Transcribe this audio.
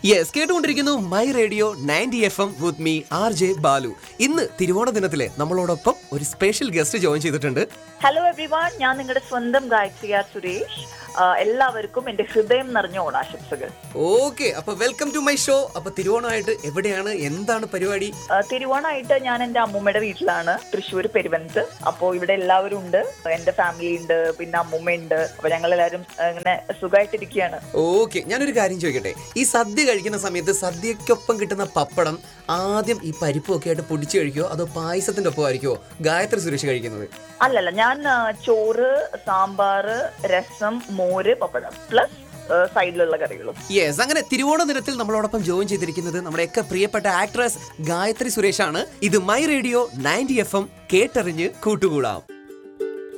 yes കേട്ടുകൊണ്ടിരിക്കുന്നു my radio ninety F M with me R J Balu ഇന്ന് തിരുവോണ ദിനത്തിലെ നമ്മളോടൊപ്പം ഒരു സ്പെഷ്യൽ ഗസ്റ്റ് ജോയിൻ ചെയ്തിട്ടുണ്ട് ഹലോ എവ്രിവൺ ഞാൻ നിങ്ങളുടെ സ്വന്തം ഗായത്രി ആർ സുരേഷ് ആ, എല്ലാവർക്കും എന്റെ ഹൃദയം നിറഞ്ഞ ഓണാശംസകൾ ഓക്കെ അപ്പൊ വെൽക്കം ടു മൈ ഷോ അപ്പൊ തിരുവോണമായിട്ട് എവിടെയാണ് എന്താണ് പരിപാടി ആ, തിരുവോണമായിട്ട് ഞാൻ എന്റെ അമ്മൂമ്മയുടെ വീട്ടിലാണ് തൃശ്ശൂർ പെരുവനത്ത് അപ്പോൾ ഇവിടെ എല്ലാവരും ഉണ്ട് എന്റെ ഫാമിലി ഉണ്ട് പിന്നെ അമ്മൂമ്മയുണ്ട് അപ്പൊ ഞങ്ങൾ എല്ലാവരും ഇങ്ങനെ സുഖമായിട്ടിരിക്കുകയാണ് ഓക്കെ ഞാനൊരു കാര്യം ചോദിക്കട്ടെ ഈ സദ്യ കഴിക്കുന്ന സമയത്ത് സദ്യക്കൊപ്പം കിട്ടുന്ന പപ്പടം ആദ്യം ഈ പരിപ്പൊക്കെ ആയിട്ട് പൊടിച്ചു കഴിക്കുമോ അതോ പായസത്തിന്റെ ഒപ്പം ആയിരിക്കുമോ ഗായത്രി സുരേഷ് കഴിക്കുന്നത് അല്ലല്ല ഞാൻ ആ, ചോറ് സാമ്പാർ രസം മോര് പപ്പടം പ്ലസ് സൈഡിലുള്ള കറികളും യെസ് അങ്ങനെ തിരുവോണ ദിനത്തിൽ നമ്മളോടൊപ്പം ജോയിൻ ചെയ്തിരിക്കുന്നത് നമ്മുടെയൊക്കെ പ്രിയപ്പെട്ട ആക്ട്രസ് ഗായത്രി സുരേഷാണ് ഇത് my radio ninety F M കേട്ടറിഞ്ഞ് കൂട്ടുകൂടാം